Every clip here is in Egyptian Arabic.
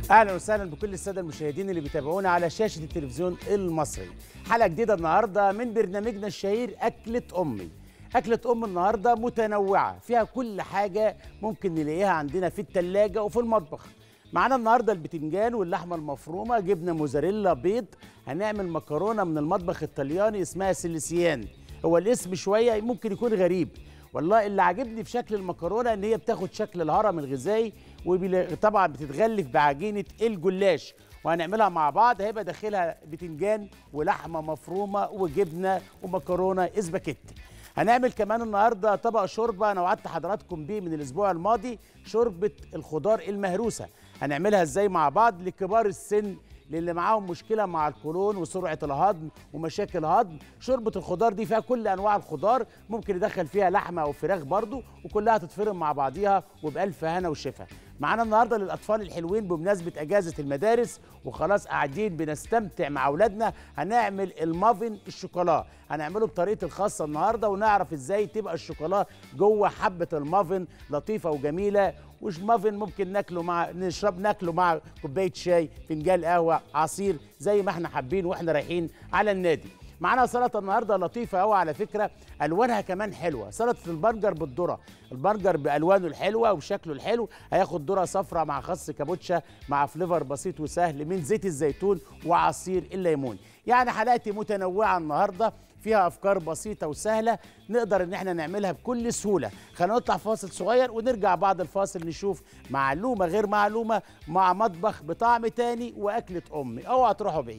اهلا وسهلا بكل الساده المشاهدين اللي بيتابعونا على شاشه التلفزيون المصري حلقه جديده النهارده من برنامجنا الشهير اكله امي اكله ام النهارده متنوعه فيها كل حاجه ممكن نلاقيها عندنا في الثلاجه وفي المطبخ معانا النهارده البتنجان واللحمه المفرومه جبنه موزاريلا بيض هنعمل مكرونه من المطبخ الطلياني اسمها سيليسيان هو الاسم شويه ممكن يكون غريب والله اللي عاجبني في شكل المكرونه ان هي بتاخد شكل الهرم الغذائي وطبعا بتتغلف بعجينه الجلاش وهنعملها مع بعض هيبقى داخلها بتنجان ولحمه مفرومه وجبنه ومكرونه اسباجيتي هنعمل كمان النهارده طبق شوربه انا وعدت حضراتكم بيه من الاسبوع الماضي شوربه الخضار المهروسه هنعملها ازاي مع بعض لكبار السن للي معاهم مشكله مع القولون وسرعه الهضم ومشاكل هضم شوربه الخضار دي فيها كل انواع الخضار ممكن يدخل فيها لحمه او فراخ برضو وكلها تتفرم مع بعضيها وبالف هنا وشفا معانا النهارده للاطفال الحلوين بمناسبه اجازه المدارس وخلاص قاعدين بنستمتع مع اولادنا هنعمل المافن الشوكولا هنعمله بطريقه الخاصه النهارده ونعرف ازاي تبقى الشوكولا جوه حبه المافن لطيفه وجميله وش مافن ممكن ناكله مع نشرب ناكله مع كوبايه شاي فنجان قهوه عصير زي ما احنا حابين واحنا رايحين على النادي معانا سلطه النهارده لطيفه قوي على فكره الوانها كمان حلوه سلطه البرجر بالذره البرجر بالوانه الحلوه وشكله الحلو هياخد ذره صفراء مع خس كابوتشا مع فليفر بسيط وسهل من زيت الزيتون وعصير الليمون يعني حلقتي متنوعه النهارده فيها افكار بسيطه وسهله نقدر ان احنا نعملها بكل سهوله خلينا نطلع فاصل صغير ونرجع بعد الفاصل نشوف معلومه غير معلومه مع مطبخ بطعم تاني واكله امي اوعى تروحوا بعيد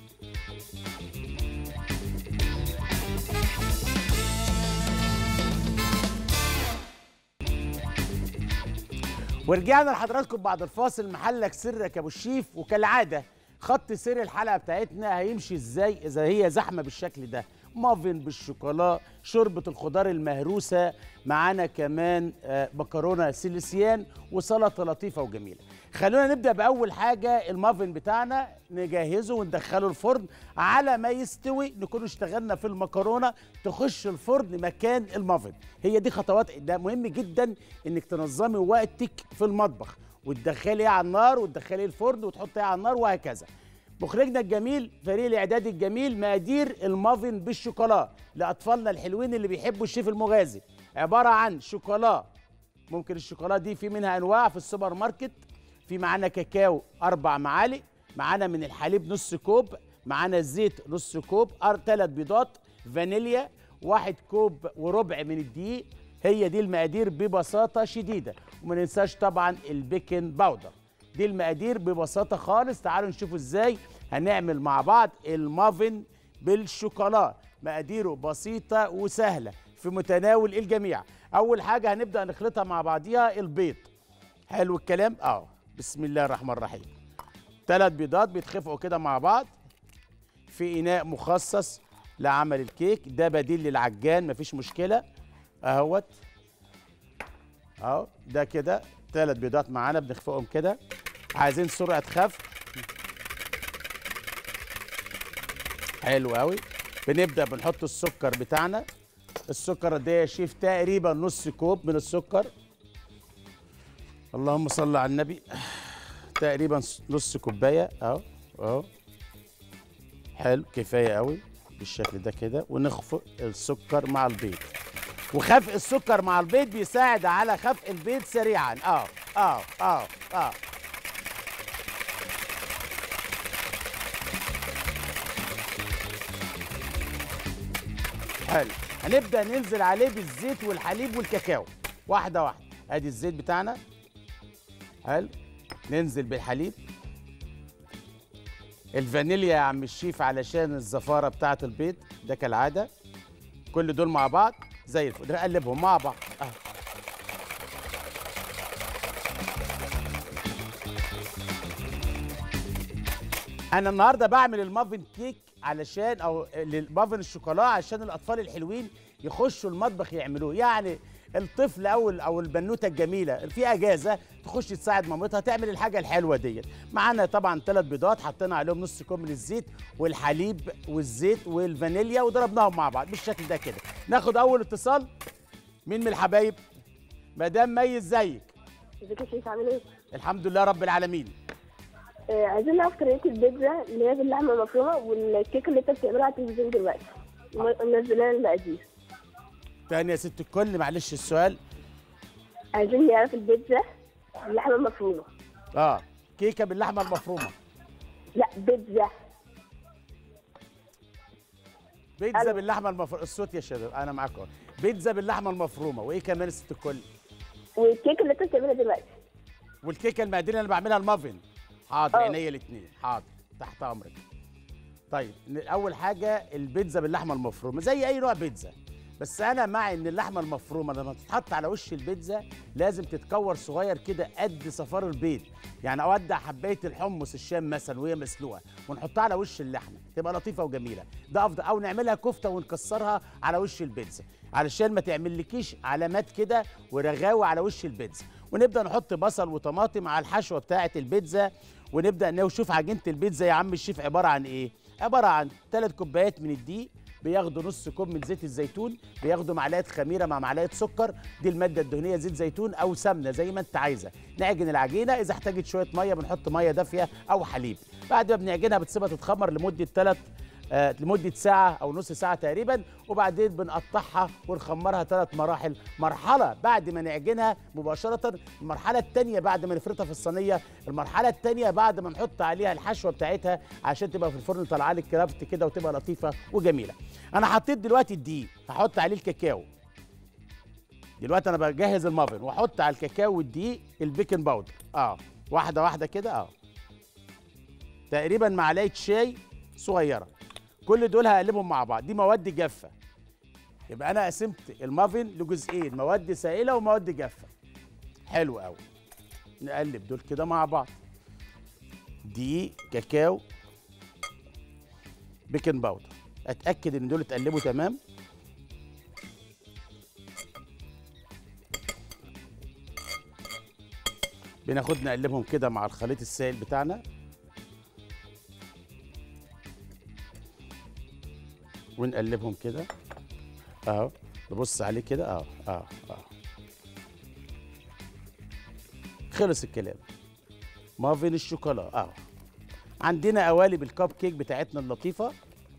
ورجعنا لحضراتكم بعد الفاصل محلك سرك يا ابو الشيف وكالعاده خط سير الحلقه بتاعتنا هيمشي ازاي اذا هي زحمه بالشكل ده مافن بالشوكولا شوربه الخضار المهروسه معانا كمان آه مكرونه سيليسيان وسلطه لطيفه وجميله خلونا نبدا باول حاجه المافن بتاعنا نجهزه وندخله الفرن على ما يستوي نكون اشتغلنا في المكرونه تخش الفرن مكان المافن هي دي خطوات ده مهم جدا انك تنظمي وقتك في المطبخ وتدخلي على النار وتدخلي الفرن وتحطيه على النار وهكذا مخرجنا الجميل فريق الاعداد الجميل مقادير المافن بالشوكولا لاطفالنا الحلوين اللي بيحبوا الشيف المغازي عباره عن شوكولا ممكن الشوكولا دي في منها انواع في السوبر ماركت في معانا كاكاو اربع معالق معانا من الحليب نص كوب معانا زيت نص كوب ثلاث بيضات فانيليا واحد كوب وربع من الدقيق هي دي المقادير ببساطه شديده وما ننساش طبعا البيكنج باودر دي المقادير ببساطه خالص تعالوا نشوفوا ازاي هنعمل مع بعض المافن بالشوكولا مقاديره بسيطه وسهله في متناول الجميع اول حاجه هنبدا نخلطها مع بعضيها البيض حلو الكلام اه بسم الله الرحمن الرحيم ثلاث بيضات بيتخفقوا كده مع بعض في اناء مخصص لعمل الكيك ده بديل للعجان مفيش مشكله اهوت اهو ده كده ثلاث بيضات معانا بنخفقهم كده عايزين سرعه خفق حلو قوي بنبدا بنحط السكر بتاعنا السكر ده يا شيف تقريبا نص كوب من السكر اللهم صل على النبي تقريبا نص كوبايه اهو اهو حلو كفايه قوي بالشكل ده كده ونخفق السكر مع البيض وخفق السكر مع البيض بيساعد على خفق البيض سريعا اه اه اه اه حلو هنبدا ننزل عليه بالزيت والحليب والكاكاو واحده واحده ادي الزيت بتاعنا حلو ننزل بالحليب الفانيليا يا عم الشيف علشان الزفاره بتاعه البيض ده كالعاده كل دول مع بعض زي الفل نقلبهم مع بعض أه. انا النهارده بعمل المافن كيك علشان او المافن الشوكولا عشان الاطفال الحلوين يخشوا المطبخ يعملوه يعني الطفل او او البنوته الجميله في اجازه تخش تساعد مامتها تعمل الحاجه الحلوه ديت معانا طبعا ثلاث بيضات حطينا عليهم نص كوب من الزيت والحليب والزيت والفانيليا وضربناهم مع بعض بالشكل ده كده ناخد اول اتصال مين من الحبايب مدام مي ازيك ازيك يا شيخ عامل ايه؟ الحمد لله رب العالمين آه، عايزين نعرف طريقة البيتزا اللي هي باللحمة المفرومة والكيكة اللي انت بتعملها على التلفزيون دلوقتي منزلها المقادير تاني يا ست الكل معلش السؤال عايزين نعرف البيتزا باللحمة المفرومة اه كيكه باللحمه المفرومه لا بيتزا بيتزا ألو. باللحمه المفرومه الصوت يا شباب انا معاك اهو بيتزا باللحمه المفرومه وايه كمان يا ست الكل والكيكة اللي انت بتعملها دلوقتي والكيكه المقادير اللي انا بعملها المافن حاضر آه. عينيا الاثنين حاضر تحت امرك طيب ن- اول حاجه البيتزا باللحمه المفرومه زي اي نوع بيتزا بس انا مع ان اللحمه المفرومه لما تتحط على وش البيتزا لازم تتكور صغير كده قد صفار البيض يعني اودع حبايه الحمص الشام مثلا وهي مسلوقه ونحطها على وش اللحمه تبقى لطيفه وجميله ده افضل او نعملها كفته ونكسرها على وش البيتزا علشان ما تعملكيش علامات كده ورغاوه على وش البيتزا ونبدا نحط بصل وطماطم على الحشوه بتاعه البيتزا ونبدا نشوف عجينه البيتزا يا عم الشيف عباره عن ايه عباره عن ثلاث كوبايات من الدقيق بياخدوا نص كوب من زيت الزيتون بياخدوا معلقه خميره مع معلقه سكر دي الماده الدهنيه زيت زيتون او سمنه زي ما انت عايزه نعجن العجينه اذا احتاجت شويه ميه بنحط ميه دافيه او حليب بعد ما بنعجنها بتسيبها تتخمر لمده ثلاث آه لمده ساعه او نص ساعه تقريبا وبعدين بنقطعها ونخمرها ثلاث مراحل مرحله بعد ما نعجنها مباشره المرحله الثانيه بعد ما نفردها في الصينيه المرحله الثانيه بعد ما نحط عليها الحشوه بتاعتها عشان تبقى في الفرن طالعه لك كرافت كده وتبقى لطيفه وجميله انا حطيت دلوقتي الدقيق هحط عليه الكاكاو دلوقتي انا بجهز المافن واحط على الكاكاو والدقيق البيكنج باودر اه واحده واحده كده اه تقريبا معلقه شاي صغيره كل دول هقلبهم مع بعض دي مواد جافه يبقى انا قسمت المافن لجزئين مواد سائله ومواد جافه حلو قوي نقلب دول كده مع بعض دقيق كاكاو بيكنج باودر اتاكد ان دول اتقلبوا تمام بناخد نقلبهم كده مع الخليط السائل بتاعنا ونقلبهم كده اهو نبص عليه كده اهو اهو اهو خلص الكلام مافين الشوكولا اهو عندنا قوالب الكب كيك بتاعتنا اللطيفه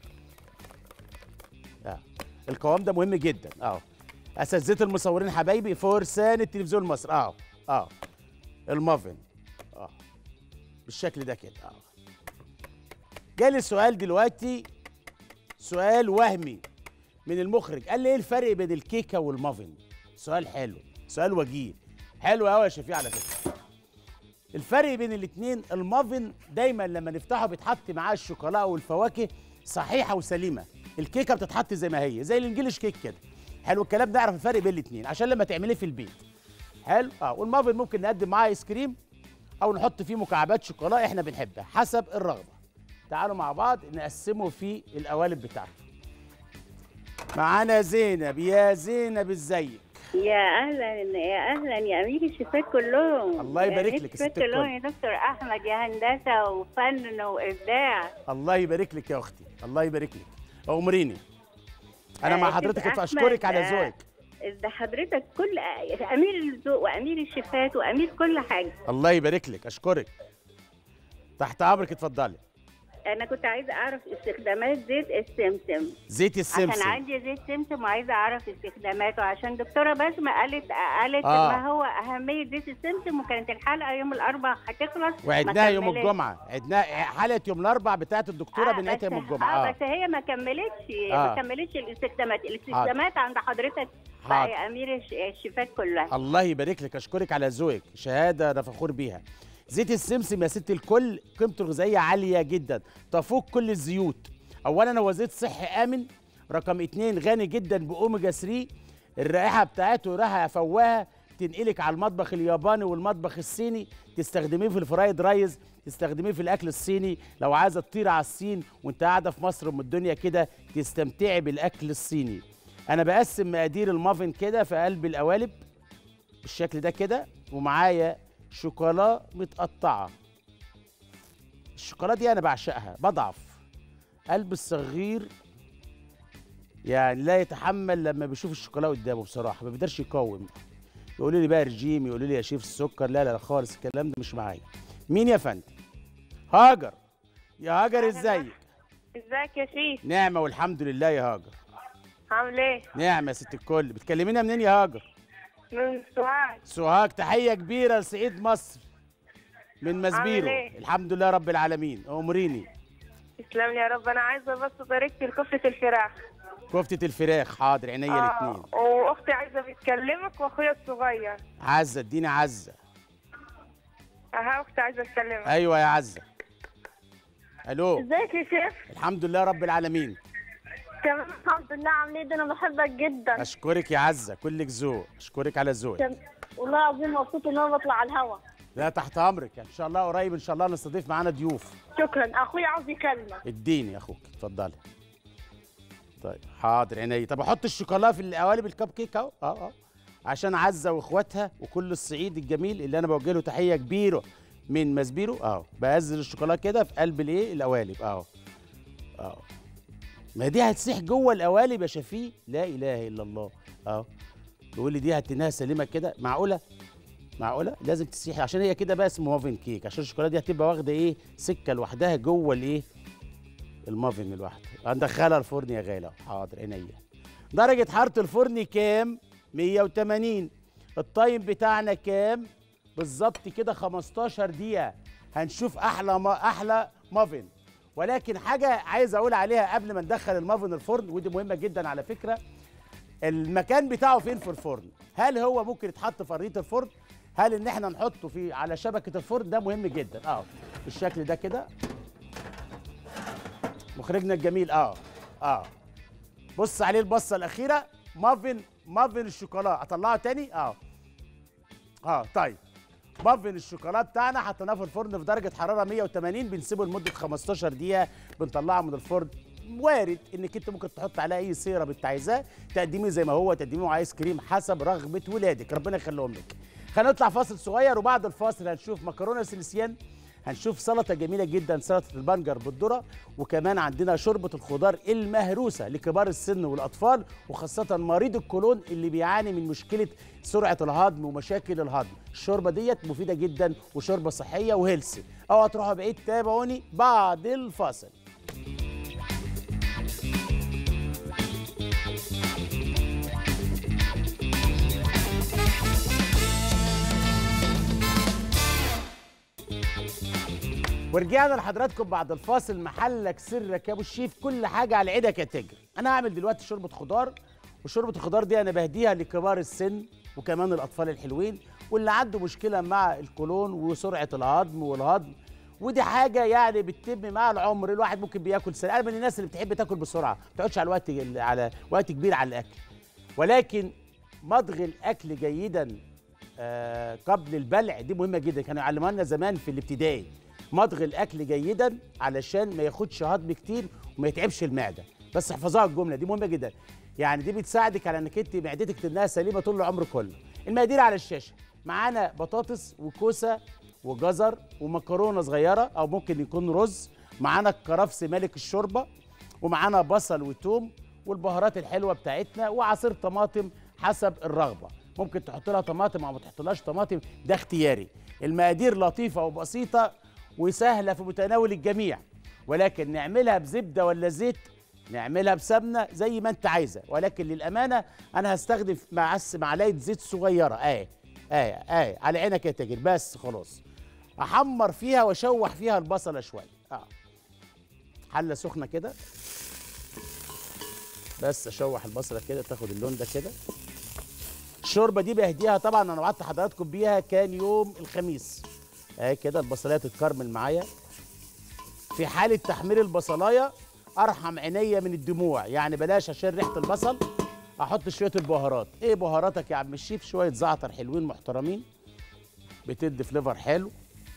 اه القوام ده مهم جدا اهو اساتذه المصورين حبايبي فرسان التلفزيون المصري اهو اهو المافن اه بالشكل ده كده اه جالي السؤال دلوقتي سؤال وهمي من المخرج قال لي ايه الفرق بين الكيكه والمافن سؤال حلو سؤال وجيه حلو قوي يا شفيع على فكره الفرق بين الاثنين المافن دايما لما نفتحه بيتحط معاه الشوكولاته والفواكه صحيحه وسليمه الكيكه بتتحط زي ما هي زي الانجليش كيك كده حلو الكلام ده اعرف الفرق بين الاثنين عشان لما تعمليه في البيت حلو اه والمافن ممكن نقدم معاه ايس كريم او نحط فيه مكعبات شوكولاته احنا بنحبها حسب الرغبه تعالوا مع بعض نقسمه في القوالب بتاعته معانا زينب يا زينب ازيك يا اهلا يا اهلا يا امير الشيفات كلهم الله يبارك يا لك يا الشيفات ست الكل. كلهم يا دكتور احمد يا هندسه وفن وابداع الله يبارك لك يا اختي الله يبارك لك امريني انا آه، مع شيف حضرتك أحمد، اشكرك على آه، ذوقك ده حضرتك كل امير الذوق وامير الشيفات وامير كل حاجه الله يبارك لك اشكرك تحت امرك اتفضلي انا كنت عايزه اعرف استخدامات زيت السمسم زيت عشان السمسم عندي زيت سمسم وعايزه اعرف استخداماته عشان دكتوره بسمه قالت قالت آه. ما هو اهميه زيت السمسم وكانت الحلقه يوم الاربعاء هتخلص ما وعدناها يوم كملتش. الجمعه عدناها حلقه يوم الاربع بتاعت الدكتوره آه، بنقيتها بس- يوم الجمعه اه اه بس هي ما كملتش آه. ما كملتش الاستخدامات الاستخدامات عند حضرتك بقى حاضر. يا امير الش- الشيفات كلها الله يبارك لك اشكرك على ذوقك شهاده انا فخور بيها زيت السمسم يا ست الكل قيمته الغذائيه عاليه جدا تفوق كل الزيوت اولا هو زيت صحي امن رقم اتنين غني جدا باوميجا 3 الرائحه بتاعته رائحه فواهه تنقلك على المطبخ الياباني والمطبخ الصيني تستخدميه في الفرايد رايز تستخدميه في الاكل الصيني لو عايزه تطير على الصين وانت قاعده في مصر ام الدنيا كده تستمتعي بالاكل الصيني انا بقسم مقادير المافن كده في قلب القوالب بالشكل ده كده ومعايا شوكولا متقطعه الشوكولا دي انا بعشقها بضعف قلب الصغير يعني لا يتحمل لما بيشوف الشوكولا قدامه بصراحه ما بيقدرش يقاوم يقولوا لي بقى رجيم يقولوا لي يا شيف السكر لا لا لا خالص الكلام ده مش معايا مين يا فندم هاجر يا هاجر ازيك ازيك يا شيخ نعمه والحمد لله يا هاجر عامل ايه نعمه يا ست الكل بتكلمينا منين يا هاجر من سؤال سوهاج تحيه كبيره لصعيد مصر من مسبيرو إيه؟ الحمد لله رب العالمين امريني تسلم لي يا رب انا عايزه بس طريقتي لكفته الفراخ كفته الفراخ حاضر عينيا الاثنين واختي عايزه بتكلمك واخويا الصغير عزه اديني عزه اها اختي عايزه تكلمك ايوه يا عزه الو ازيك يا شيف الحمد لله رب العالمين تمام الحمد لله عامل ايه ده انا بحبك جدا اشكرك يا عزه كلك ذوق اشكرك على ذوقك تم- والله العظيم مبسوط ان انا بطلع على الهوا لا تحت امرك ان شاء الله قريب ان شاء الله نستضيف معانا ضيوف شكرا اخويا عاوز يكلمك اديني يا اخوك اتفضلي طيب حاضر عينيا طب احط الشوكولاته في القوالب الكب كيك اهو اه اه عشان عزه واخواتها وكل الصعيد الجميل اللي انا بوجه له تحيه كبيره من مسبيرو اهو بنزل الشوكولاته كده في قلب الايه القوالب اهو اهو ما دي هتسيح جوه القوالب يا شفيق لا اله الا الله اهو بيقول لي دي هتنها سليمه كده معقوله معقوله لازم تسيح عشان هي كده بقى اسمه مافن كيك عشان الشوكولاته دي هتبقى واخده ايه سكه لوحدها جوه الايه المافن لوحده هندخلها الفرن يا غالي أهو. حاضر عينيا درجه حراره الفرن كام 180 التايم بتاعنا كام بالظبط كده 15 دقيقه هنشوف احلى ما احلى مافن ولكن حاجه عايز اقول عليها قبل ما ندخل المافن الفرن ودي مهمه جدا على فكره المكان بتاعه فين في الفرن هل هو ممكن يتحط في ارضيه الفرن هل ان احنا نحطه في على شبكه الفرن ده مهم جدا اه بالشكل ده كده مخرجنا الجميل اه اه بص عليه البصه الاخيره مافن مافن الشوكولاته اطلعه تاني اه اه طيب مافن الشوكولاته بتاعنا حطيناه في الفرن في درجه حراره 180 بنسيبه لمده 15 دقيقه بنطلعه من الفرن وارد انك انت ممكن تحط عليه اي سيرب انت عايزاه تقدميه زي ما هو تقدميه ايس كريم حسب رغبه ولادك ربنا يخليهم لك خلينا نطلع فاصل صغير وبعد الفاصل هنشوف مكرونه سيليسيان هنشوف سلطه جميله جدا سلطه البنجر بالذره وكمان عندنا شوربه الخضار المهروسه لكبار السن والاطفال وخاصه مريض الكولون اللي بيعاني من مشكله سرعه الهضم ومشاكل الهضم الشوربه ديت مفيده جدا وشوربه صحيه وهيلسي اوعى تروحوا بعيد تابعوني بعد الفاصل ورجعنا لحضراتكم بعد الفاصل محلك سرك يا ابو الشيف كل حاجه على عيدك يا تاجر انا هعمل دلوقتي شوربه خضار وشوربه الخضار دي انا بهديها لكبار السن وكمان الاطفال الحلوين واللي عنده مشكله مع الكولون وسرعه الهضم والهضم ودي حاجه يعني بتتم مع العمر الواحد ممكن بياكل سريع انا من الناس اللي بتحب تاكل بسرعه ما تقعدش على الوقت على وقت كبير على الاكل ولكن مضغ الاكل جيدا آه، قبل البلع دي مهمه جدا كانوا يعلموها لنا زمان في الابتدائي مضغ الاكل جيدا علشان ما ياخدش هضم كتير وما يتعبش المعده بس احفظوها الجمله دي مهمه جدا يعني دي بتساعدك على انك انت معدتك تنها سليمه طول العمر كله المقادير على الشاشه معانا بطاطس وكوسه وجزر ومكرونه صغيره او ممكن يكون رز معانا الكرفس ملك الشوربه ومعانا بصل وتوم والبهارات الحلوه بتاعتنا وعصير طماطم حسب الرغبه ممكن تحط لها طماطم او ما تحطلهاش طماطم ده اختياري المقادير لطيفه وبسيطه وسهله في متناول الجميع ولكن نعملها بزبده ولا زيت نعملها بسمنه زي ما انت عايزه ولكن للامانه انا هستخدم مع معلقه زيت صغيره اهي اهي اهي على عينك يا تاجر بس خلاص احمر فيها واشوح فيها البصله شويه اه حله سخنه كده بس اشوح البصله كده تاخد اللون ده كده الشوربه دي بهديها طبعا انا وعدت حضراتكم بيها كان يوم الخميس اهي كده البصلايه تتكرمل معايا في حاله تحمير البصلايه ارحم عينيا من الدموع يعني بلاش عشان ريحه البصل احط شويه البهارات ايه بهاراتك يا عم الشيف شويه زعتر حلوين محترمين بتدي فليفر حلو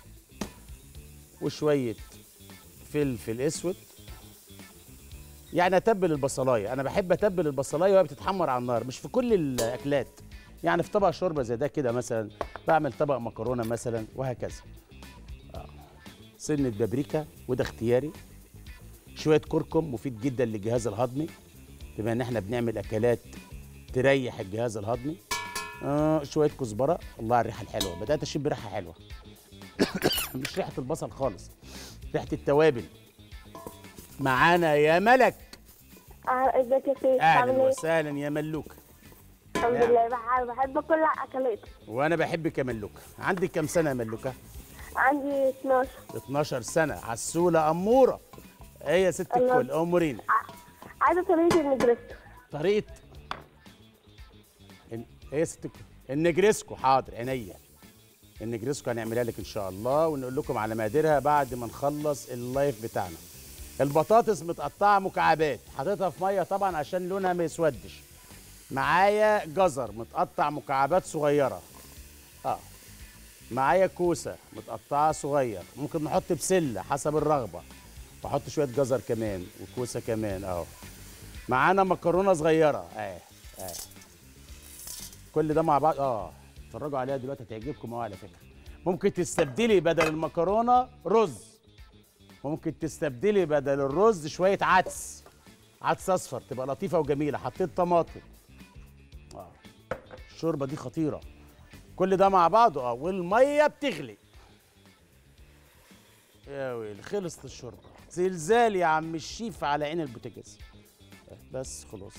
وشويه فلفل اسود يعني اتبل البصلايه انا بحب اتبل البصلايه وهي بتتحمر على النار مش في كل الاكلات يعني في طبق شوربه زي ده كده مثلا بعمل طبق مكرونه مثلا وهكذا آه. سنه بابريكا وده اختياري شويه كركم مفيد جدا للجهاز الهضمي بما ان احنا بنعمل اكلات تريح الجهاز الهضمي آه شويه كزبره الله على الريحه الحلوه بدات اشم ريحه حلوه مش ريحه البصل خالص ريحه التوابل معانا يا ملك آه، ازيك يا سيف عامل اهلا ايه؟ وسهلا يا ملوك الحمد نعم. لله بحب, بحب كل اكلات وانا بحبك يا ملوكه عندك كام سنه يا ملوكه عندي 12 12 سنه عسوله اموره ايه يا ست الله. الكل امورينا عايزه طريقه النجرسكو طريقه إن... ايه يا ست الكل النجريسكو حاضر عينيا النجريسكو هنعملها لك ان شاء الله ونقول لكم على مقاديرها بعد ما نخلص اللايف بتاعنا البطاطس متقطعه مكعبات حاططها في ميه طبعا عشان لونها ما يسودش معايا جزر متقطع مكعبات صغيره اه معايا كوسه متقطعه صغير ممكن نحط بسله حسب الرغبه واحط شويه جزر كمان وكوسه كمان اهو معانا مكرونه صغيره اه اه كل ده مع بعض اه اتفرجوا عليها دلوقتي هتعجبكم اهو على فكره ممكن تستبدلي بدل المكرونه رز ممكن تستبدلي بدل الرز شويه عدس عدس اصفر تبقى لطيفه وجميله حطيت طماطم اه الشوربه دي خطيره كل ده مع بعضه اه والميه بتغلي يا ويلي خلصت الشوربه زلزال يا عم الشيف على عين البوتاجاز بس خلاص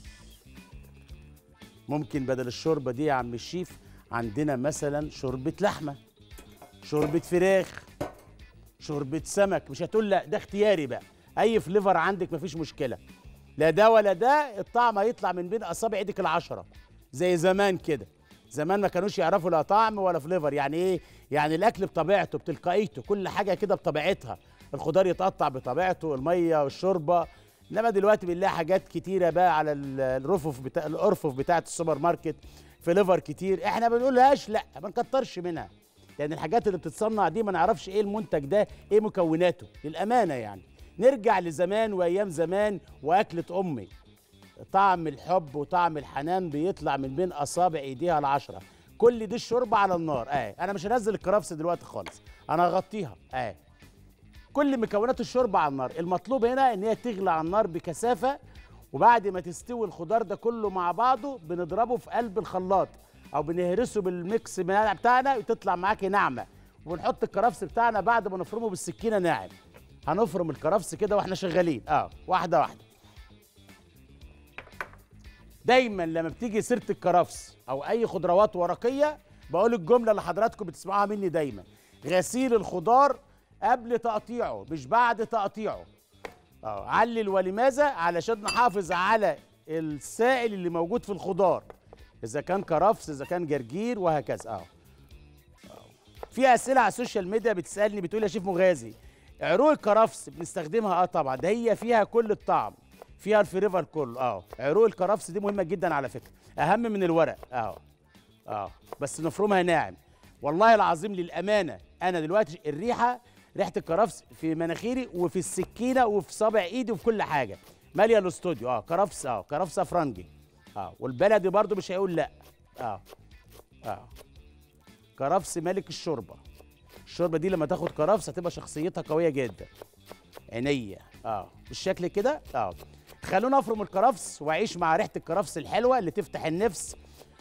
ممكن بدل الشوربه دي يا عم الشيف عندنا مثلا شوربه لحمه شوربه فراخ شوربه سمك مش هتقول لا ده اختياري بقى اي فليفر عندك مفيش مشكله لا ده ولا ده الطعم هيطلع من بين اصابع ايدك العشره زي زمان كده زمان ما كانوش يعرفوا لا طعم ولا فليفر يعني ايه يعني الاكل بطبيعته بتلقائيته كل حاجه كده بطبيعتها الخضار يتقطع بطبيعته الميه والشوربه انما دلوقتي بنلاقي حاجات كتيره بقى على ال- الرفوف بتاع الارفف بتاعه السوبر ماركت فليفر كتير احنا ما بنقولهاش لا ما نكترش منها لان الحاجات اللي بتتصنع دي ما نعرفش ايه المنتج ده ايه مكوناته للامانه يعني نرجع لزمان وايام زمان واكله امي طعم الحب وطعم الحنان بيطلع من بين اصابع ايديها العشره كل دي الشوربه على النار اه انا مش هنزل الكرفس دلوقتي خالص انا هغطيها اه كل مكونات الشوربه على النار المطلوب هنا ان هي تغلى على النار بكثافه وبعد ما تستوي الخضار ده كله مع بعضه بنضربه في قلب الخلاط او بنهرسه بالميكس بتاعنا وتطلع معاكي ناعمه ونحط الكرفس بتاعنا بعد ما نفرمه بالسكينه ناعم هنفرم الكرفس كده واحنا شغالين اه واحده واحده دايما لما بتيجي سيره الكرفس او اي خضروات ورقيه بقول الجمله اللي حضراتكم بتسمعوها مني دايما غسيل الخضار قبل تقطيعه مش بعد تقطيعه اه علل ولماذا علشان نحافظ على السائل اللي موجود في الخضار اذا كان كرفس اذا كان جرجير وهكذا اه في اسئله على السوشيال ميديا بتسالني بتقول يا شيف مغازي عروق الكرفس بنستخدمها اه طبعا ده هي فيها كل الطعم فيها الفليفر كله اه عروق الكرفس دي مهمه جدا على فكره اهم من الورق اه اه بس نفرمها ناعم والله العظيم للامانه انا دلوقتي الريحه ريحه الكرفس في مناخيري وفي السكينه وفي صابع ايدي وفي كل حاجه ماليه الاستوديو اه كرفس اه كرفس فرنجي اه والبلدي برضو مش هيقول لا اه اه كرفس ملك الشوربه الشوربه دي لما تاخد كرفس هتبقى شخصيتها قويه جدا عينيا اه بالشكل كده اه خلونا افرم الكرفس واعيش مع ريحه الكرفس الحلوه اللي تفتح النفس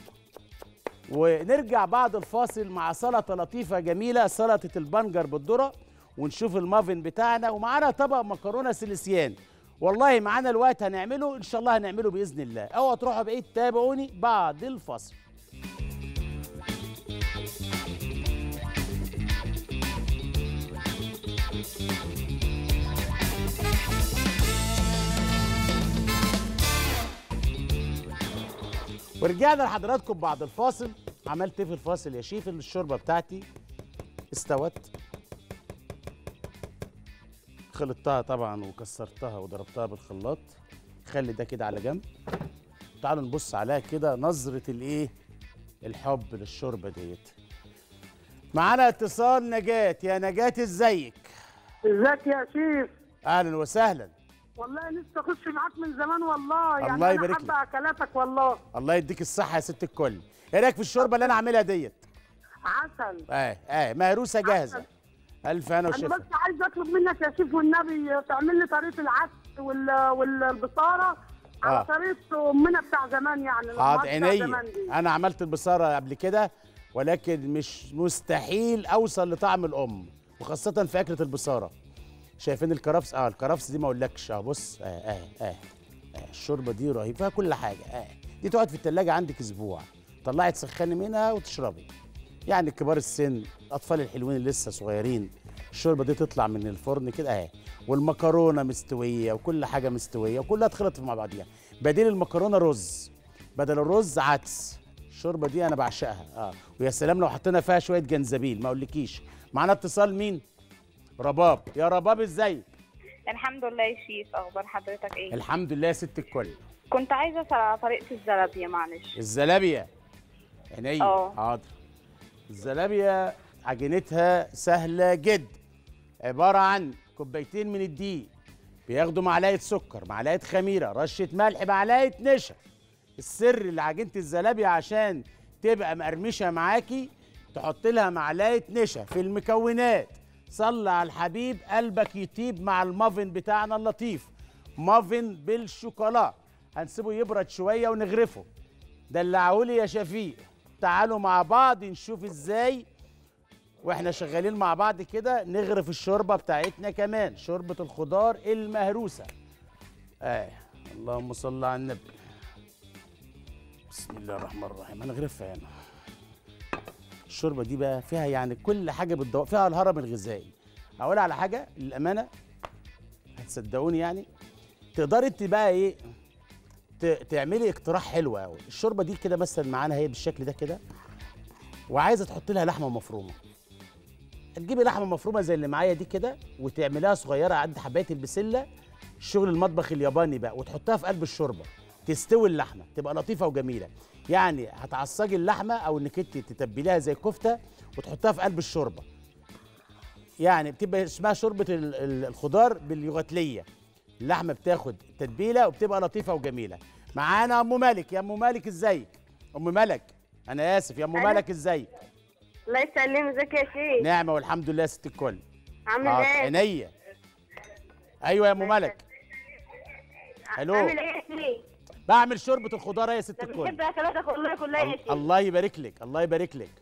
ونرجع بعد الفاصل مع سلطه لطيفه جميله سلطه البنجر بالذره ونشوف المافن بتاعنا ومعانا طبق مكرونه سيليسيان والله معانا الوقت هنعمله ان شاء الله هنعمله باذن الله اوعوا تروحوا بعيد تابعوني بعد الفاصل ورجعنا لحضراتكم بعد الفاصل عملت ايه في الفاصل يا شيف الشوربه بتاعتي استوت خلطتها طبعا وكسرتها وضربتها بالخلاط خلي ده كده على جنب تعالوا نبص عليها كده نظرة الايه الحب للشوربة ديت معانا اتصال نجاة يا نجاة ازيك ازيك يا شيف اهلا وسهلا والله لسه اخش معاك من زمان والله يعني الله انا يبارك حابه اكلاتك والله الله يديك الصحة يا ست الكل ايه رايك في الشوربة اللي انا عاملها ديت عسل اه اه مهروسة جاهزة الف انا انا وشفا بس عايز اطلب منك يا شيف والنبي تعمل لي طريقه العدس وال... والبصاره آه. على طريقه امنا بتاع زمان يعني حاضر الأمهات بتاع عينيا زمان دي. انا عملت البصاره قبل كده ولكن مش مستحيل اوصل لطعم الام وخاصه في اكله البصاره شايفين الكرفس اه الكرفس دي ما اقولكش اه بص اه اه اه, آه. الشوربه دي رهيبه فيها كل حاجه اه دي تقعد في التلاجة عندك اسبوع طلعي تسخني منها وتشربي يعني كبار السن الاطفال الحلوين اللي لسه صغيرين الشوربه دي تطلع من الفرن كده اهي والمكرونه مستويه وكل حاجه مستويه وكلها تخلط مع بعضيها بديل المكرونه رز بدل الرز عدس الشوربه دي انا بعشقها اه ويا سلام لو حطينا فيها شويه جنزبيل ما اقولكيش معانا اتصال مين رباب يا رباب ازيك الحمد لله يا شيف اخبار حضرتك ايه الحمد لله يا ست الكل كنت عايزه اسال على طريقه الزلابيه معلش الزلابيه عينيا اه. حاضر الزلابيه عجينتها سهله جدا عباره عن كوبايتين من الدقيق بياخدوا معلقه سكر معلقه خميره رشه ملح معلقه نشا السر اللي عجينه الزلابيه عشان تبقى مقرمشه معاكي تحط لها معلقه نشا في المكونات صلي على الحبيب قلبك يطيب مع المافن بتاعنا اللطيف مافن بالشوكولا هنسيبه يبرد شويه ونغرفه دلعولي يا شفيق تعالوا مع بعض نشوف ازاي واحنا شغالين مع بعض كده نغرف الشوربه بتاعتنا كمان شوربه الخضار المهروسه اه اللهم صل على النبي بسم الله الرحمن الرحيم هنغرفها هنا الشوربه دي بقى فيها يعني كل حاجه بتدور فيها الهرم الغذائي اقول على حاجه للامانه هتصدقوني يعني تقدري انت بقى ايه ت- تعملي اقتراح حلو قوي الشوربه دي كده مثلا معانا هي بالشكل ده كده وعايزه تحط لها لحمه مفرومه تجيبي لحمه مفرومه زي اللي معايا دي كده وتعمليها صغيره قد حبايه البسله شغل المطبخ الياباني بقى وتحطها في قلب الشوربه تستوي اللحمه تبقى لطيفه وجميله يعني هتعصجي اللحمه او انك انت تتبليها زي كفته وتحطها في قلب الشوربه يعني بتبقى اسمها شوربه ال- ال- الخضار باليغتليه اللحمه بتاخد تتبيله وبتبقى لطيفه وجميله معانا ام مالك يا ام مالك ازيك ام ملك انا اسف يا ام أنا؟ ملك ازيك الله يسلمك ازيك يا شيخ نعمه والحمد لله يا ست الكل عامل حاضر، ايه؟ عينيا ايوه يا ام ملك الو عامل ايه يا شيخ؟ بعمل شوربه الخضار يا ست ده الكل بحب اكلاتك والله كلها يا ال- شيخ الله يبارك لك الله يبارك لك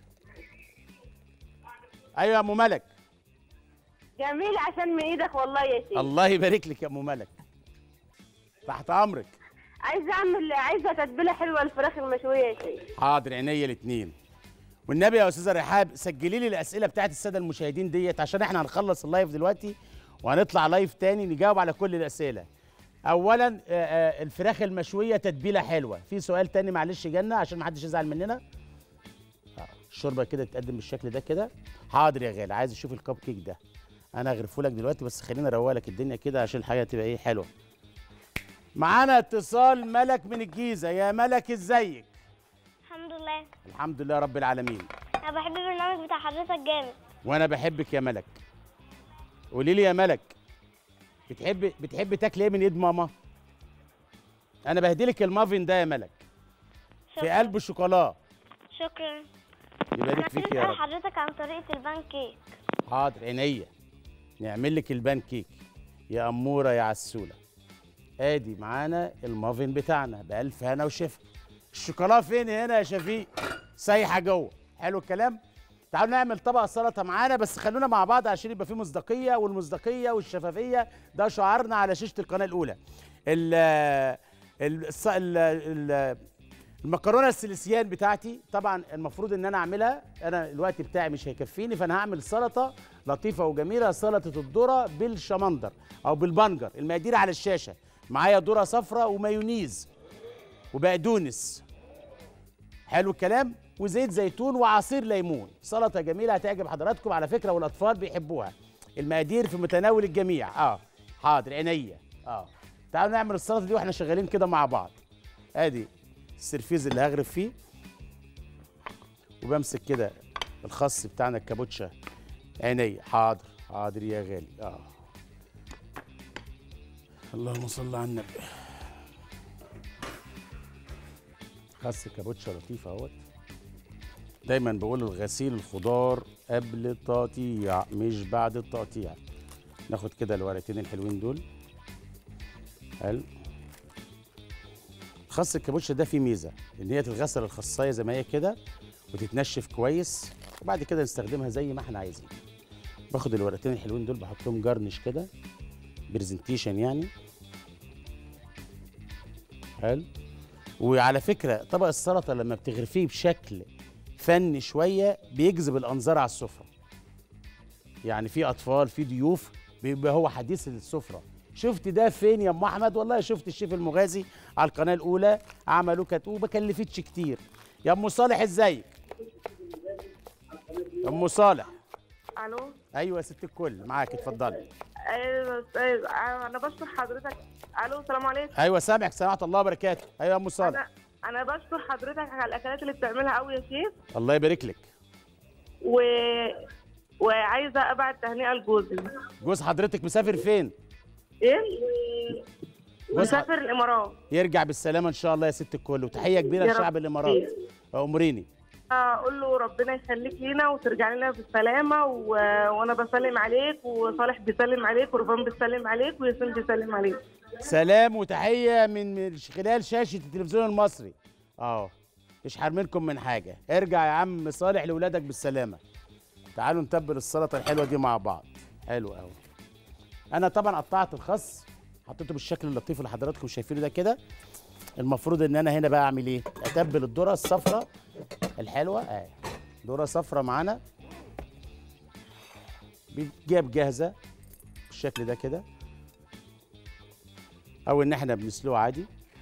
ايوه يا ام ملك جميل عشان من ايدك والله يا شيخ الله يبارك لك يا ام ملك تحت امرك عايزه اعمل عايزه تتبيله حلوه الفراخ المشويه يا شيخ حاضر عينيا الاثنين والنبي يا استاذه رحاب سجلي لي الاسئله بتاعت الساده المشاهدين ديت عشان احنا هنخلص اللايف دلوقتي وهنطلع لايف تاني نجاوب على كل الاسئله اولا آه، آه، الفراخ المشويه تتبيله حلوه في سؤال تاني معلش جنة عشان ما حدش يزعل مننا آه، الشوربه كده تتقدم بالشكل ده كده حاضر يا غالي عايز اشوف الكب كيك ده انا هغرفه لك دلوقتي بس خليني اروق لك الدنيا كده عشان الحاجه تبقى ايه حلوه معانا اتصال ملك من الجيزه يا ملك ازيك الحمد لله الحمد لله رب العالمين انا بحب البرنامج بتاع حضرتك جامد وانا بحبك يا ملك قولي لي يا ملك بتحب بتحب تاكل ايه من ايد ماما انا بهديلك المافن ده يا ملك في شكرا قلب الشوكولا شكرا يبارك انا فيك عايز يا اسال رب حضرتك عن طريقه البان كيك حاضر عينيا نعمل لك البان كيك يا اموره يا عسوله ادي معانا المافن بتاعنا بالف هنا وشفا الشوكولا فين هنا يا شفيق سايحه جوه حلو الكلام تعالوا نعمل طبق سلطه معانا بس خلونا مع بعض عشان يبقى في مصداقيه والمصداقيه والشفافيه ده شعارنا على شاشه القناه الاولى ال ال الص- ال ال المكرونه السلسيان بتاعتي طبعا المفروض ان انا اعملها انا الوقت بتاعي مش هيكفيني فانا هعمل سلطه لطيفه وجميله سلطه الذره بالشمندر او بالبنجر المقادير على الشاشه معايا ذره صفراء ومايونيز وبقدونس حلو الكلام وزيت زيتون وعصير ليمون سلطه جميله هتعجب حضراتكم على فكره والاطفال بيحبوها المقادير في متناول الجميع اه حاضر عينيا اه تعالوا نعمل السلطه دي واحنا شغالين كده مع بعض ادي السرفيز اللي هغرف فيه وبمسك كده الخس بتاعنا الكابوتشا عينيا حاضر حاضر يا غالي اه اللهم صل على النبي خس كابوتشا لطيف اهوت دايما بقول الغسيل الخضار قبل التقطيع مش بعد التقطيع ناخد كده الورقتين الحلوين دول حلو خس الكابوتشا ده فيه ميزه ان هي تتغسل الخصايه زي ما هي كده وتتنشف كويس وبعد كده نستخدمها زي ما احنا عايزين باخد الورقتين الحلوين دول بحطهم جرنش كده برزنتيشن يعني حلو وعلى فكره طبق السلطه لما بتغرفيه بشكل فني شويه بيجذب الانظار على السفره يعني في اطفال في ضيوف بيبقى هو حديث السفره شفت ده فين يا ام احمد والله شفت الشيف المغازي على القناه الاولى عملوا كانت وما كلفتش كتير يا ام صالح ازيك ام صالح الو ايوه يا ست الكل معاك اتفضلي ايوه أيوة، انا بشكر حضرتك الو السلام عليكم ايوه سامعك سمعت الله وبركاته ايوه يا ام صالح انا انا بشكر حضرتك على الاكلات اللي بتعملها قوي يا شيف الله يبارك لك و وعايزه ابعت تهنئه لجوزي جوز حضرتك مسافر فين ايه جوز ح- مسافر الامارات يرجع بالسلامه ان شاء الله يا ست الكل وتحيه كبيره يا رب. لشعب الامارات امريني اقول له ربنا يخليك لينا وترجع لنا بالسلامه و... وانا بسلم عليك وصالح بيسلم عليك ورفان بيسلم عليك وياسين بيسلم عليك سلام وتحيه من من خلال شاشه التلفزيون المصري اه مش حارمينكم من حاجه ارجع يا عم صالح لاولادك بالسلامه تعالوا نتبل السلطه الحلوه دي مع بعض حلو قوي انا طبعا قطعت الخس حطيته بالشكل اللطيف اللي حضراتكم شايفينه ده كده المفروض ان انا هنا بقى اعمل ايه اتبل الذره الصفراء الحلوه اهي ذره صفراء معانا بتجاب جاهزه بالشكل ده كده او ان احنا بنسلقه عادي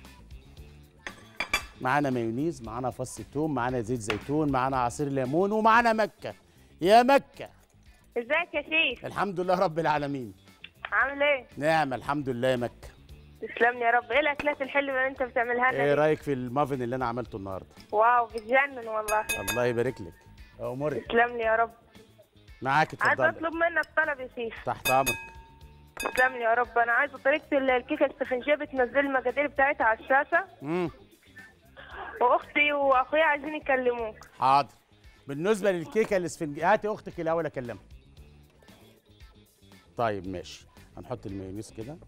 معانا مايونيز معانا فص ثوم معانا زيت زيتون معانا عصير ليمون ومعانا مكه يا مكه ازيك يا شيف الحمد لله رب العالمين عامل ايه نعم الحمد لله يا مكه تسلم لي يا رب ايه الاكلات الحلوه اللي انت بتعملها لنا ايه دي؟ رايك في المافن اللي انا عملته النهارده واو بتجنن والله الله يبارك لك امورك تسلم لي يا رب معاك عايز اتفضلي اطلب منك طلب يا شيف تحت امرك تسلم لي يا رب انا عايزه طريقه ال- الكيكه الاسفنجيه بتنزل المقادير بتاعتها على الشاشه امم واختي واخويا عايزين يكلموك حاضر بالنسبه للكيكه الاسفنجيه هاتي اختك الاول اكلمها طيب ماشي هنحط المايونيز كده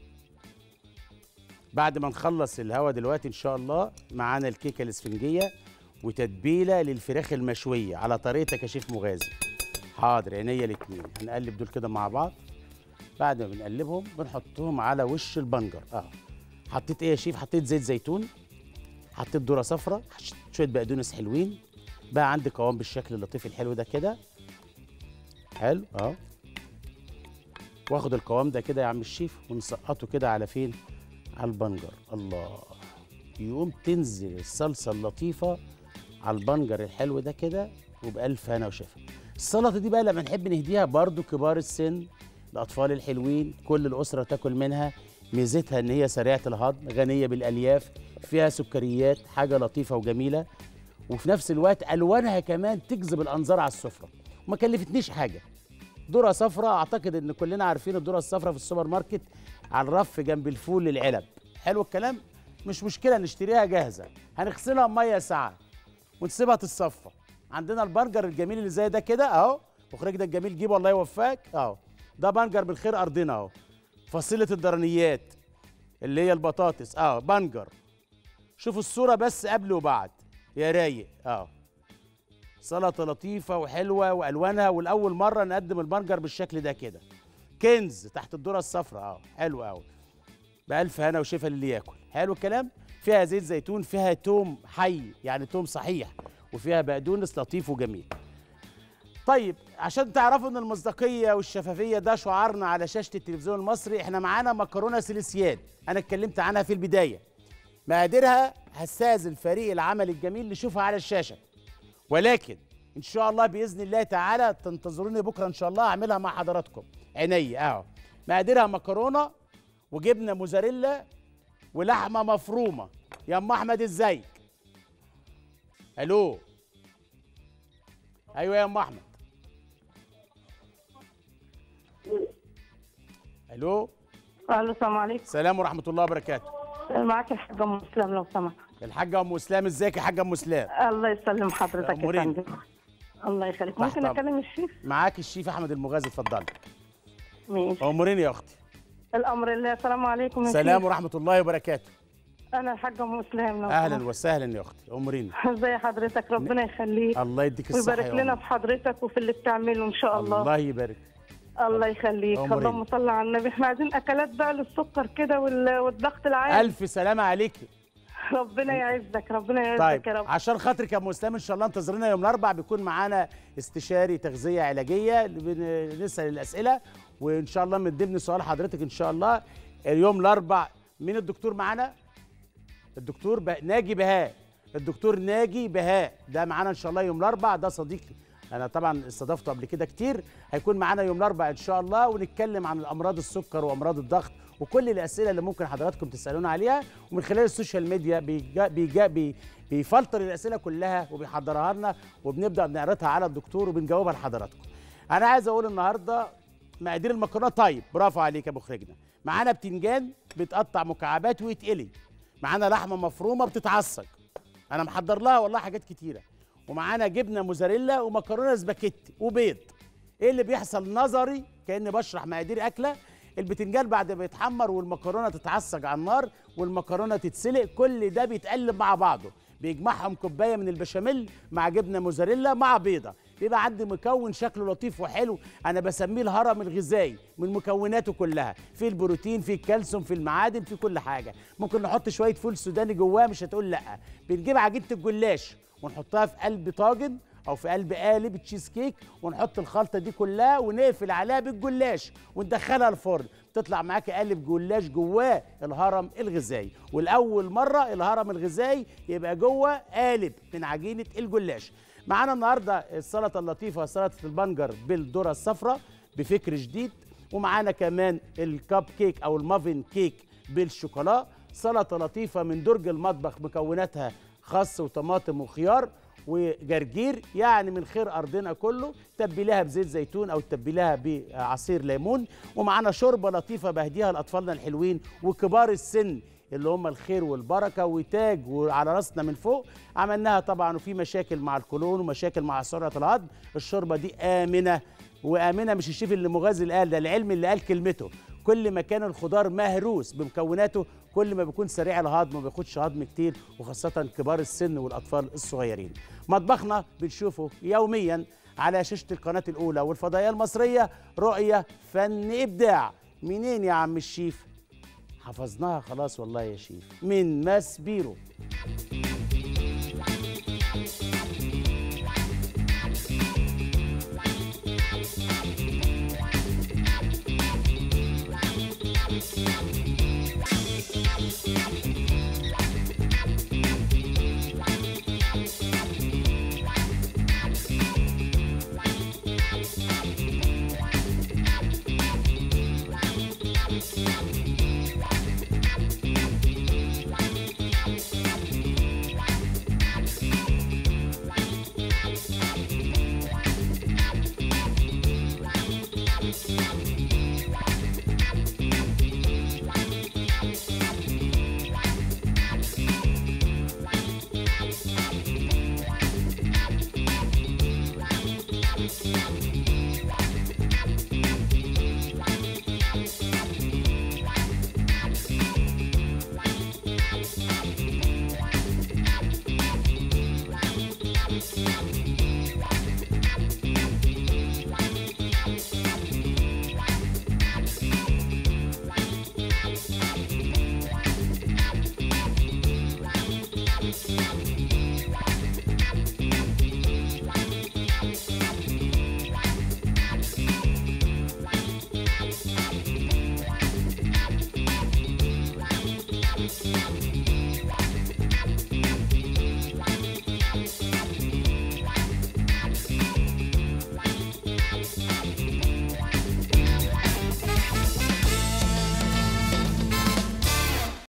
بعد ما نخلص الهوا دلوقتي ان شاء الله معانا الكيكه الاسفنجيه وتتبيله للفراخ المشويه على طريقتك يا شيف مغازي حاضر عينيا الاتنين هنقلب دول كده مع بعض بعد ما بنقلبهم بنحطهم على وش البنجر اه حطيت ايه يا شيف حطيت زيت زيتون حطيت ذره صفراء شويه بقدونس حلوين بقى عندي قوام بالشكل اللطيف الحلو ده كده حلو اهو واخد القوام ده كده يا عم الشيف ونسقطه كده على فين على البنجر الله يقوم تنزل الصلصه اللطيفه على البنجر الحلو ده كده وبألف هنا وشفا السلطه دي بقى لما نحب نهديها برضو كبار السن الاطفال الحلوين كل الاسره تاكل منها ميزتها ان هي سريعه الهضم غنيه بالالياف فيها سكريات حاجه لطيفه وجميله وفي نفس الوقت الوانها كمان تجذب الانظار على السفره وما كلفتنيش حاجه ذره صفراء اعتقد ان كلنا عارفين الذره الصفراء في السوبر ماركت على الرف جنب الفول العلب حلو الكلام مش مشكله نشتريها جاهزه هنغسلها بميه ساعه ونسيبها تتصفى عندنا البرجر الجميل اللي زي ده كده اهو مخرج ده الجميل جيبه الله يوفقك اهو ده بنجر بالخير ارضنا اهو فصيله الدرنيات اللي هي البطاطس اه بنجر شوفوا الصوره بس قبل وبعد يا رايق اه سلطه لطيفه وحلوه والوانها والاول مره نقدم البنجر بالشكل ده كده كنز تحت الذره الصفراء اه حلو قوي بألف هنا وشفا للي ياكل حلو الكلام فيها زيت زيتون فيها توم حي يعني توم صحيح وفيها بقدونس لطيف وجميل طيب عشان تعرفوا ان المصداقيه والشفافيه ده شعارنا على شاشه التلفزيون المصري احنا معانا مكرونه سيليسياد انا اتكلمت عنها في البدايه مقاديرها هستاذن فريق العمل الجميل نشوفها على الشاشه ولكن ان شاء الله باذن الله تعالى تنتظروني بكره ان شاء الله اعملها مع حضراتكم عينيا اهو مقاديرها مكرونه وجبنه موزاريلا ولحمه مفرومه يا ام احمد ازيك الو ايوه يا ام احمد الو الو السلام عليكم السلام ورحمه الله وبركاته معاك الحاجه ام اسلام لو سمحت الحاجه ام اسلام ازيك يا حاجه ام اسلام الله يسلم حضرتك يا أمورين. فندم الله يخليك تحت ممكن أمرك. اكلم الشيف معاك الشيف احمد المغازي اتفضلي ماشي امورين يا اختي الامر الله السلام عليكم يا سلام شيف. ورحمه الله وبركاته انا الحاجه ام اسلام لو اهلا سمحت. وسهلا يا اختي امورين ازي حضرتك ربنا يخليك الله يديك الصحه ويبارك يا لنا أم. في حضرتك وفي اللي بتعمله ان شاء الله الله يبارك الله يخليك أمورين. اللهم صل على النبي احنا عايزين اكلات بقى للسكر كده وال- والضغط العالي الف سلامه عليكي ربنا يعزك ربنا يعزك طيب يا رب عشان خاطرك يا ام اسلام ان شاء الله انتظرونا يوم الاربع بيكون معانا استشاري تغذيه علاجيه بن- نسال الاسئله وان شاء الله من ضمن سؤال حضرتك ان شاء الله اليوم الاربع مين الدكتور معانا الدكتور ب... ناجي بهاء الدكتور ناجي بهاء ده معانا ان شاء الله يوم الاربع ده صديقي انا طبعا استضفته قبل كده كتير هيكون معانا يوم الاربع ان شاء الله ونتكلم عن الامراض السكر وامراض الضغط وكل الاسئله اللي ممكن حضراتكم تسالونا عليها ومن خلال السوشيال ميديا بيجا بيجا بي بيفلتر الاسئله كلها وبيحضرها لنا وبنبدا نعرضها على الدكتور وبنجاوبها لحضراتكم انا عايز اقول النهارده مقادير المكرونه طيب برافو عليك يا مخرجنا معانا بتنجان بيتقطع مكعبات ويتقلي معانا لحمه مفرومه بتتعصج انا محضر لها والله حاجات كتيره ومعانا جبنه موزاريلا ومكرونه سباكيتي وبيض ايه اللي بيحصل نظري كاني بشرح مقادير اكله البتنجان بعد ما يتحمر والمكرونه تتعصج على النار والمكرونه تتسلق كل ده بيتقلب مع بعضه بيجمعهم كوبايه من البشاميل مع جبنه موزاريلا مع بيضه بيبقى عندي مكون شكله لطيف وحلو انا بسميه الهرم الغذائي من مكوناته كلها في البروتين في الكالسيوم في المعادن في كل حاجه ممكن نحط شويه فول سوداني جواه مش هتقول لا بنجيب عجينه الجلاش ونحطها في قلب طاجن او في قلب قالب تشيز كيك ونحط الخلطه دي كلها ونقفل عليها بالجلاش وندخلها الفرن تطلع معاك قالب جلاش جواه الهرم الغذائي والاول مره الهرم الغذائي يبقى جوه قالب من عجينه الجلاش معانا النهارده السلطه اللطيفه سلطه البنجر بالذره الصفراء بفكر جديد ومعانا كمان الكب كيك او المافن كيك بالشوكولا سلطه لطيفه من درج المطبخ مكوناتها خس وطماطم وخيار وجرجير يعني من خير ارضنا كله تبليها بزيت زيتون او تبليها بعصير ليمون ومعانا شوربه لطيفه بهديها لاطفالنا الحلوين وكبار السن اللي هم الخير والبركه وتاج وعلى راسنا من فوق عملناها طبعا وفي مشاكل مع القولون ومشاكل مع سرعه الهضم الشوربه دي امنه وامنه مش الشيف اللي مغازل قال ده العلم اللي قال كلمته كل ما كان الخضار مهروس بمكوناته كل ما بيكون سريع الهضم وما بياخدش هضم كتير وخاصه كبار السن والاطفال الصغيرين مطبخنا بنشوفه يوميا على شاشه القناه الاولى والفضائيه المصريه رؤيه فن ابداع منين يا عم الشيف حفظناها خلاص والله يا شيف من ماس بيرو